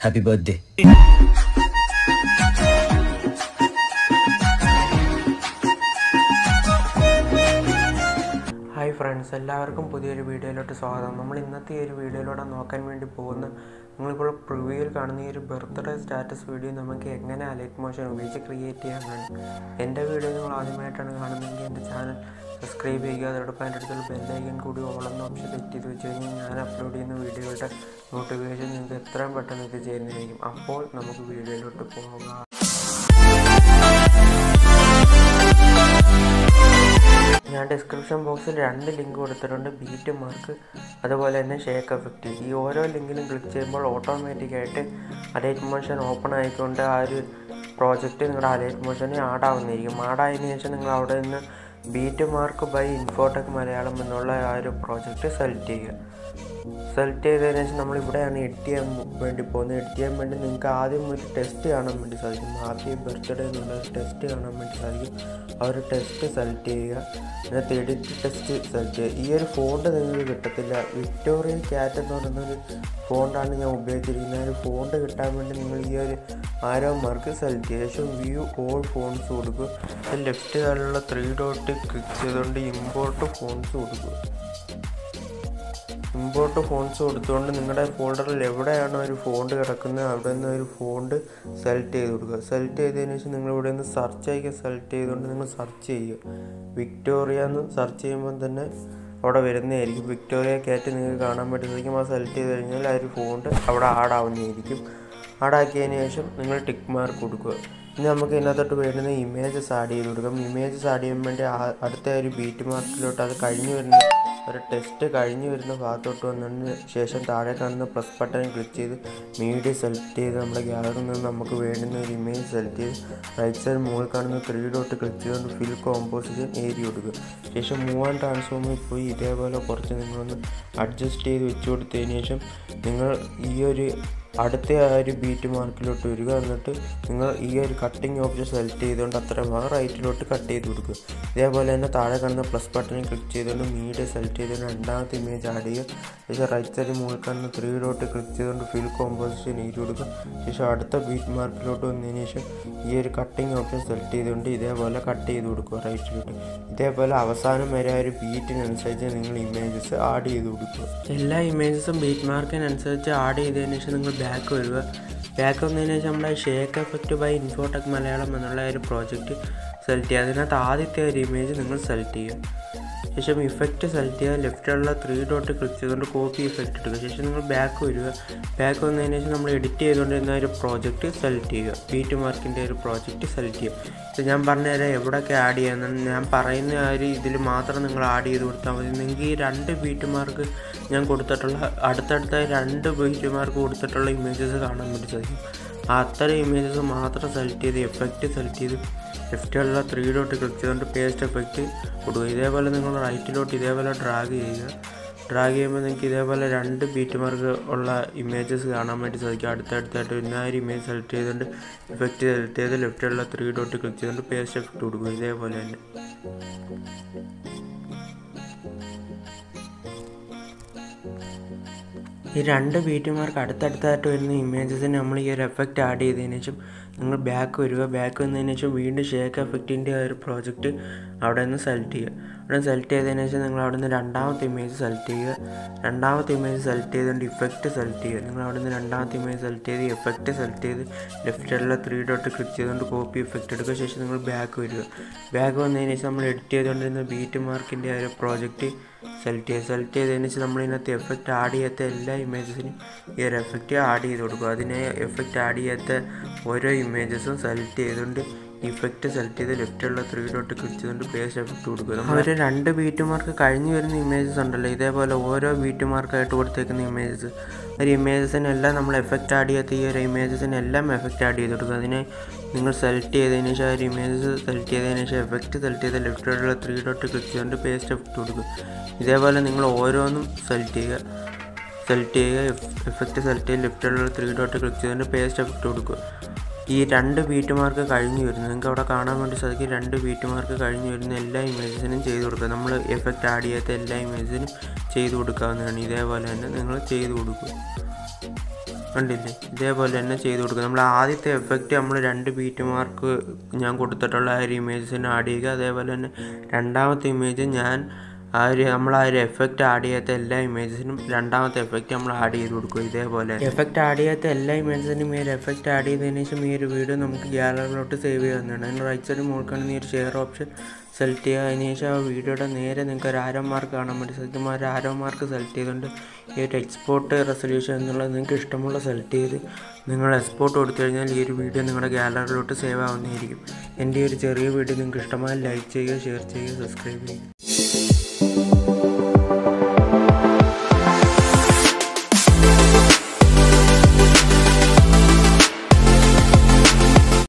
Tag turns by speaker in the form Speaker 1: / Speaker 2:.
Speaker 1: happy birthday
Speaker 2: hi friends എല്ലാവർക്കും പുതിയൊരു വീഡിയോയിലോട്ട് സ്വാഗതം നമ്മൾ ഇന്നത്തെ ഈ ഒരു വീഡിയോയിലൂടെ നോക്കാൻ വേണ്ടി പോകുന്ന നിങ്ങളിപ്പോൾ പ്രിവ്യൂവിൽ കാണുന്ന ഈ ഒരു ബർത്ത്ഡേ സ്റ്റാറ്റസ് വീഡിയോ നമുക്ക് എങ്ങനെ അലൈറ്റ് മോഷൻ ഉപയോഗിച്ച് ക്രിയേറ്റ് ചെയ്യാനാണ് എൻ്റെ വീഡിയോ നിങ്ങൾ ആദ്യമായിട്ടാണ് കാണുന്നതെങ്കിൽ എൻ്റെ ചാനൽ സബ്സ്ക്രൈബ് ചെയ്യുക അതോടൊപ്പം എൻ്റെ അടുത്തുള്ള ബെല്ലൈക്കൻ കൂടി ഓളെന്ന ഓപ്ഷൻ സെറ്റ് ചെയ്ത് വെച്ച് കഴിഞ്ഞാൽ ഞാൻ അപ്ലോഡ് ചെയ്യുന്ന വീഡിയോയുടെ നോട്ടിഫിക്കേഷൻ നിങ്ങൾക്ക് എത്രയും പെട്ടെന്ന് എത്തിച്ചേരുന്നതായിരിക്കും അപ്പോൾ നമുക്ക് വീഡിയോയിലോട്ട് പോകാം ഞാൻ ഡിസ്ക്രിപ്ഷൻ ബോക്സിൽ രണ്ട് ലിങ്ക് കൊടുത്തിട്ടുണ്ട് ബീറ്റ് മാർക്ക് അതുപോലെ തന്നെ ഷേക്ക് എഫക്റ്റ് ഈ ഓരോ ലിങ്കിലും ക്ലിക്ക് ചെയ്യുമ്പോൾ ഓട്ടോമാറ്റിക്കായിട്ട് അലൈറ്റ് മോഷൻ ഓപ്പൺ ആയിക്കൊണ്ട് ആ ഒരു പ്രോജക്റ്റ് നിങ്ങളുടെ അലൈറ്റ് മോഷനിൽ ആഡ് ആവുന്നതായിരിക്കും ആഡ് ആയതിനു ശേഷം നിങ്ങൾ അവിടെ നിന്ന് beat mark by Infotech Malayalam എന്നുള്ള ആ ഒരു പ്രോജക്റ്റ് സെലക്ട് ചെയ്യുക സെലക്ട് ചെയ്തതിനു ശേഷം നമ്മൾ ഇവിടെയാണ് എഡിറ്റ് ചെയ്യാൻ വേണ്ടി പോകുന്നത് എഡിറ്റ് ചെയ്യാൻ വേണ്ടി നിങ്ങൾക്ക് ആദ്യം ഒരു ടെസ്റ്റ് കാണാൻ വേണ്ടി സാധിക്കും ഹാപ്പി ബർത്ത്ഡേ എന്നുള്ള ഒരു ടെസ്റ്റ് കാണാൻ വേണ്ടി സാധിക്കും ആ ഒരു ടെസ്റ്റ് സെലക്ട് ചെയ്യുക എന്നിട്ട് എഡിറ്റ് ടെസ്റ്റ് സെലക്ട് ചെയ്യുക ഈ ഒരു ഫോണ്ട് നിങ്ങൾക്ക് കിട്ടത്തില്ല വിക്ടോറിയ ക്യാറ്റ് എന്ന് പറയുന്ന ഒരു ഫോണ്ടാണ് ഞാൻ ഉപയോഗിച്ചിരിക്കുന്നത് ആ ഒരു ഫോണ്ട് കിട്ടാൻ വേണ്ടി നിങ്ങൾ ഈ ഒരു ആരോ മാർക്ക് സെലക്ട് ചെയ്യുക ശേഷം വ്യൂ ഓൾ ഫോൺസ് കൊടുക്കുക ലെഫ്റ്റ് സൈഡിലുള്ള ത്രീ ഡോട്ട് ക്ലിക്ക് ചെയ്തുകൊണ്ട് ഇമ്പോർട്ട് ഫോൺസ് കൊടുക്കുക ഇമ്പോർട്ട് ഫോൺസ് കൊടുത്തുകൊണ്ട് നിങ്ങളുടെ ഫോൾഡറിൽ എവിടെയാണോ ഒരു ഫോണ്ട് കിടക്കുന്നത് അവിടെ നിന്ന് ഒരു ഫോണ്ട് സെലക്ട് ചെയ്ത് കൊടുക്കുക സെലക്ട് ചെയ്തതിന് ശേഷം നിങ്ങൾ ഇവിടെ നിന്ന് സെർച്ച് അയക്കുക സെലക്ട് ചെയ്തുകൊണ്ട് നിങ്ങൾ സെർച്ച് ചെയ്യുക വിക്ടോറിയ എന്ന് സെർച്ച് ചെയ്യുമ്പോൾ തന്നെ അവിടെ വരുന്നതായിരിക്കും വിക്ടോറിയ കാറ്റ് നിങ്ങൾക്ക് കാണാൻ വേണ്ടി സാധിക്കും ആ സെലക്ട് ചെയ്ത് കഴിഞ്ഞാൽ ആ ഒരു ഫോണ്ട് അവിടെ ആഡ് ആവുന്നതായിരിക്കും ആഡാക്കിയതിന് ശേഷം നിങ്ങൾ ടിക്ക് മാർക്ക് കൊടുക്കുക ഇനി നമുക്ക് ഇതിനകത്തോട്ട് വേണ്ടുന്ന ഇമേജസ് ആഡ് ചെയ്ത് കൊടുക്കാം ഇമേജസ് ആഡ് ചെയ്യാൻ വേണ്ടി ആ- അടുത്ത ഒരു ബീറ്റ് മാർക്കിലോട്ട് അത് കഴിഞ്ഞു വരുന്ന ഒരു ടെസ്റ്റ് കഴിഞ്ഞു വരുന്ന ഭാഗത്തോട്ട് വന്നതിന് ശേഷം താഴെ കാണുന്ന പ്ലസ് ബട്ടൺ ക്ലിക്ക് ചെയ്ത് മീഡിയ സെലക്ട് ചെയ്ത് നമ്മുടെ ഗ്യാലറിയിൽ നിന്ന് നമുക്ക് വേണ്ടുന്ന ഒരു ഇമേജ് സെലക്ട് ചെയ്ത് റൈറ്റ് സൈഡ് മുകളിൽ കാണുന്ന ത്രീ ഡോട്ട് ക്ലിക്ക് ചെയ്തുകൊണ്ട് ഫിൽ കോമ്പോസിഷൻ ഏരിയ കൊടുക്കുക ശേഷം മൂവ് ആൻഡ് ട്രാൻസ്ഫോമിൽ പോയി ഇതേപോലെ കുറച്ച് നിങ്ങളൊന്ന് അഡ്ജസ്റ്റ് ചെയ്ത് വെച്ച് കൊടുത്തതിന് ശേഷം നിങ്ങൾ ഈ ഒരു അടുത്ത ആ ഒരു ബീറ്റ് മാർക്കിലോട്ട് വരിക എന്നിട്ട് നിങ്ങൾ ഈ ഒരു കട്ടിങ് ഓപ്ഷൻ സെലക്ട് ചെയ്തുകൊണ്ട് അത്ര ആ റൈറ്റിലോട്ട് കട്ട് ചെയ്ത് കൊടുക്കുക ഇതേപോലെ തന്നെ താഴെ കാണുന്ന പ്ലസ് ബട്ടണിൽ ക്ലിക്ക് ചെയ്തുകൊണ്ട് മീഡിയ സെലക്ട് ചെയ്തുകൊണ്ട് രണ്ടാമത്തെ ഇമേജ് ആഡ് ചെയ്യുക ശേഷം റൈറ്റ് സൈഡ് മുകളിൽ കാണുന്ന ത്രീ ഡോട്ട് ക്ലിക്ക് ചെയ്തുകൊണ്ട് ഫിൽ കോമ്പോസിഷൻ എഴുതി കൊടുക്കുക ശേഷം അടുത്ത ബീറ്റ് മാർക്കിലോട്ട് വന്നതിന് ശേഷം ഈ ഒരു കട്ടിങ് ഓപ്ഷൻ സെലക്ട് ചെയ്തുകൊണ്ട് ഇതേപോലെ കട്ട് ചെയ്ത് കൊടുക്കുക റൈറ്റിലോട്ട് ഇതേപോലെ അവസാനം വരെ ആ ഒരു ബീറ്റിനനുസരിച്ച് നിങ്ങൾ ഇമേജസ് ആഡ് ചെയ്ത് കൊടുക്കുക എല്ലാ ഇമേജസും ബീറ്റ് മാർക്കിനനുസരിച്ച് ആഡ് ചെയ്തതിന് ശേഷം നിങ്ങൾ ബാക്ക് വരിക ബാക്ക് വന്നതിന് ശേഷം നമ്മുടെ shake effect by Infotech Malayalam എന്നുള്ള ഒരു പ്രോജക്റ്റ് സെലക്ട് ചെയ്യുക അതിനകത്ത് ആദ്യത്തെ ഒരു ഇമേജ് നിങ്ങൾ സെലക്ട് ചെയ്യുക ശേഷം ഇഫക്റ്റ് സെലക്ട് ചെയ്യുക ലെഫ്റ്റിലുള്ള ത്രീ ഡോട്ട് ക്ലിക്ക് ചെയ്തുകൊണ്ട് കോപ്പി ഇഫക്റ്റ് എടുക്കുക ശേഷം നിങ്ങൾ ബാക്ക് വരിക ബാക്ക് വന്നതിന് ശേഷം നമ്മൾ എഡിറ്റ് ചെയ്തുകൊണ്ടിരുന്ന ഒരു പ്രോജക്റ്റ് സെലക്ട് ചെയ്യുക ബീറ്റ് മാർക്കിൻ്റെ ഒരു പ്രോജക്റ്റ് സെലക്ട് ചെയ്യുക ഇത് ഞാൻ പറഞ്ഞുതരാം എവിടെയൊക്കെ ആഡ് ചെയ്യാമെന്ന് ഞാൻ പറയുന്ന ആ ഒരു ഇതിൽ മാത്രം നിങ്ങൾ ആഡ് ചെയ്ത് കൊടുത്താൽ മതി നിങ്ങൾക്ക് ഈ രണ്ട് ബീറ്റ് മാർക്ക് ഞാൻ കൊടുത്തിട്ടുള്ള അടുത്തടുത്ത രണ്ട് ബീറ്റ് മാർക്ക് കൊടുത്തിട്ടുള്ള ഇമേജസ് കാണാൻ വേണ്ടി സാധിക്കും ആ അത്തരം ഇമേജസ് മാത്രം സെലക്ട് ചെയ്ത് എഫക്റ്റ് സെലക്ട് ചെയ്ത് ലെഫ്റ്റിലുള്ള ത്രീ ഡോട്ട് ക്ലിക്ക് ചെയ്തുകൊണ്ട് പേസ്റ്റ് എഫക്റ്റ് കൊടുക്കുക ഇതേപോലെ നിങ്ങൾ റൈറ്റിലോട്ട് ഇതേപോലെ ഡ്രാഗ് ചെയ്യുക ഡ്രാഗ് ചെയ്യുമ്പോൾ നിങ്ങൾക്ക് ഇതേപോലെ രണ്ട് ബീറ്റ് മാർക്ക് ഉള്ള ഇമേജസ് കാണാൻ വേണ്ടി സാധിക്കും അടുത്തടുത്തായിട്ട് പിന്നെ ആ ഒരു ഇമേജ് സെലക്ട് ചെയ്തുകൊണ്ട് എഫക്റ്റ് സെലക്ട് ചെയ്ത് ലെഫ്റ്റിലുള്ള ത്രീ ഡോട്ട് ക്ലിക്ക് ചെയ്തുകൊണ്ട് പേസ്റ്റ് എഫക്റ്റ് കൊടുക്കുക ഇതേപോലെ തന്നെ ഈ രണ്ട് ബീറ്റുമാർക്ക് അടുത്തടുത്തായിട്ട് വരുന്ന ഇമേജസിന് നമ്മൾ ഈ ഒരു എഫക്റ്റ് ആഡ് ചെയ്തതിന് ശേഷം നിങ്ങൾ ബാക്ക് വരിക ബാക്ക് വന്നതിന് ശേഷം വീണ്ടും ഷേക്ക് എഫക്റ്റിൻ്റെ ഒരു പ്രോജക്റ്റ് അവിടെ നിന്ന് സെലക്ട് ചെയ്യുക അവിടെ സെലക്ട് ചെയ്തതിന് ശേഷം നിങ്ങൾ അവിടെ നിന്ന് രണ്ടാമത്തെ ഇമേജ് സെലക്ട് ചെയ്യുക രണ്ടാമത്തെ ഇമേജ് സെലക്ട് ചെയ്തുകൊണ്ട് ഇഫക്റ്റ് സെലക്ട് ചെയ്യുക നിങ്ങൾ അവിടെ നിന്ന് രണ്ടാമത്തെ ഇമേജ് സെലക്ട് ചെയ്ത് എഫക്റ്റ് സെലക്ട് ചെയ്ത് ലെഫ്റ്റിലുള്ള ത്രീ ഡോട്ട് ക്ലിക്ക് ചെയ്തുകൊണ്ട് കോപ്പി എഫക്റ്റ് എടുക്കുക ശേഷം നിങ്ങൾ ബാക്ക് വരിക ബാക്ക് വന്നതിന് ശേഷം നമ്മൾ എഡിറ്റ് ചെയ്തുകൊണ്ടിരുന്ന ബീറ്റ് മാർക്കിൻ്റെ ആ ഒരു പ്രോജക്റ്റ് സെലക്ട് ചെയ്യുക സെലക്ട് ചെയ്തതിന് ശേഷം നമ്മൾ ഇതിനകത്ത് എഫക്റ്റ് ആഡ് ചെയ്യാത്ത എല്ലാ ഇമേജസിനും ഈ ഒരു എഫക്റ്റ് ആഡ് ചെയ്ത് കൊടുക്കുക അതിനെ എഫക്റ്റ് ആഡ് ചെയ്യാത്ത ഓരോ ഇമേജസും സെലക്ട് ചെയ്തുകൊണ്ട് ഇഫക്റ്റ് സെലക്ട് ചെയ്ത് ലെഫ്റ്റിലുള്ള ത്രീ ഡോട്ട് ക്ലിക്ക് ചെയ്തുകൊണ്ട് പേസ്റ്റ് എഫക്റ്റ് കൊടുക്കുക നമ്മൾ ഒരു രണ്ട് ബീറ്റ് മാർക്ക് കഴിഞ്ഞു വരുന്ന ഇമേജസ് ഉണ്ടല്ലോ ഇതേപോലെ ഓരോ ബീറ്റ് മാർക്കായിട്ട് കൊടുത്തേക്കുന്ന ഇമേജസ് ഒരു ഇമേജസിനെല്ലാം നമ്മൾ എഫക്റ്റ് ആഡ് ചെയ്യാത്ത ഈ ഒരു ഇമേജസിനെല്ലാം എഫക്റ്റ് ആഡ് ചെയ്ത് കൊടുക്കുക അതിനെ നിങ്ങൾ സെലക്ട് ചെയ്തതിന് ശേഷം ആ ഒരു ഇമേജസ് സെലക്ട് ചെയ്തതിന് ശേഷം എഫക്റ്റ് സെലക്ട് ചെയ്ത് ലെഫ്റ്റിലുള്ള ത്രീ ഡോട്ട് ക്ലിക്ക് ചെയ്തുകൊണ്ട് പേസ്റ്റ് എഫക്റ്റ് കൊടുക്കുക ഇതേപോലെ നിങ്ങൾ ഓരോന്നും സെലക്ട് ചെയ്യുക സെലക്ട് ചെയ്യുക എഫക്റ്റ് സെലക്ട് ചെയ്ത് ലെഫ്റ്റിലുള്ള ത്രീ ഡോട്ട് ക്ലിക്ക് ചെയ്തുകൊണ്ട് പേസ്റ്റ് എഫക്റ്റ് കൊടുക്കുക ഈ രണ്ട് ബീറ്റ് മാർക്ക് കഴിഞ്ഞു വരുന്നു നിങ്ങൾക്ക് അവിടെ കാണാൻ വേണ്ടി സാധിക്കും രണ്ട് ബീറ്റ് മാർക്ക് കഴിഞ്ഞു വരുന്ന എല്ലാ ഇമേജസിനും ചെയ്ത് കൊടുക്കുക നമ്മൾ എഫക്റ്റ് ആഡ് ചെയ്യാത്ത എല്ലാ ഇമേജസിനും ചെയ്ത് കൊടുക്കാവുന്നതാണ് ഇതേപോലെ തന്നെ നിങ്ങൾ ചെയ്ത് കൊടുക്കുക കണ്ടില്ലേ ഇതേപോലെ തന്നെ ചെയ്ത് കൊടുക്കുക നമ്മൾ ആദ്യത്തെ എഫക്റ്റ് നമ്മൾ രണ്ട് ബീറ്റ് മാർക്ക് ഞാൻ കൊടുത്തിട്ടുള്ള ആ ഒരു ഇമേജസിന് ആഡ് ചെയ്യുക അതേപോലെ തന്നെ രണ്ടാമത്തെ ഇമേജ് ഞാൻ ആ ഒരു നമ്മൾ ആ ഒരു എഫക്റ്റ് ആഡ് ചെയ്യാത്ത എല്ലാ ഇമേജസിനും രണ്ടാമത്തെ എഫക്റ്റ് നമ്മൾ ആഡ് ചെയ്ത് കൊടുക്കും ഇതേപോലെ എഫക്റ്റ് ആഡ് ചെയ്യാത്ത എല്ലാ ഇമേജസിനും ഈ ഒരു എഫക്റ്റ് ആഡ് ചെയ്തതിന് ശേഷം ഈ ഒരു വീഡിയോ നമുക്ക് ഗ്യാലറിയിലോട്ട് സേവ് ചെയ്യാവുന്നതാണ് അതിന് റൈറ്റ് സൈഡ് മുകൾക്കാണെങ്കിൽ ഈ ഒരു ഷെയർ ഓപ്ഷൻ സെലക്ട് ചെയ്യുക അതിന് ശേഷം ആ വീഡിയോയുടെ നേരെ നിങ്ങൾക്ക് ഒരു ആരോ മാർക്ക് കാണാൻ വേണ്ടി സാധിക്കും ആ ഒരു ആരോ മാർക്ക് സെലക്ട് ചെയ്തുകൊണ്ട് ഈ ഒരു എക്സ്പോർട്ട് റെസൊല്യൂഷൻ എന്നുള്ളത് നിങ്ങൾക്ക് ഇഷ്ടമുള്ള സെലക്ട് ചെയ്ത് നിങ്ങൾ എക്സ്പോർട്ട് കൊടുത്തു കഴിഞ്ഞാൽ ഈ ഒരു വീഡിയോ നിങ്ങളുടെ ഗാലറിയിലോട്ട് സേവ് ആവുന്നതായിരിക്കും എൻ്റെ ഈ ഒരു ചെറിയ വീഡിയോ നിങ്ങൾക്ക് ഇഷ്ടമായി ലൈക്ക് ചെയ്യുക ഷെയർ ചെയ്യുക സബ്സ്ക്രൈബ് ചെയ്യുക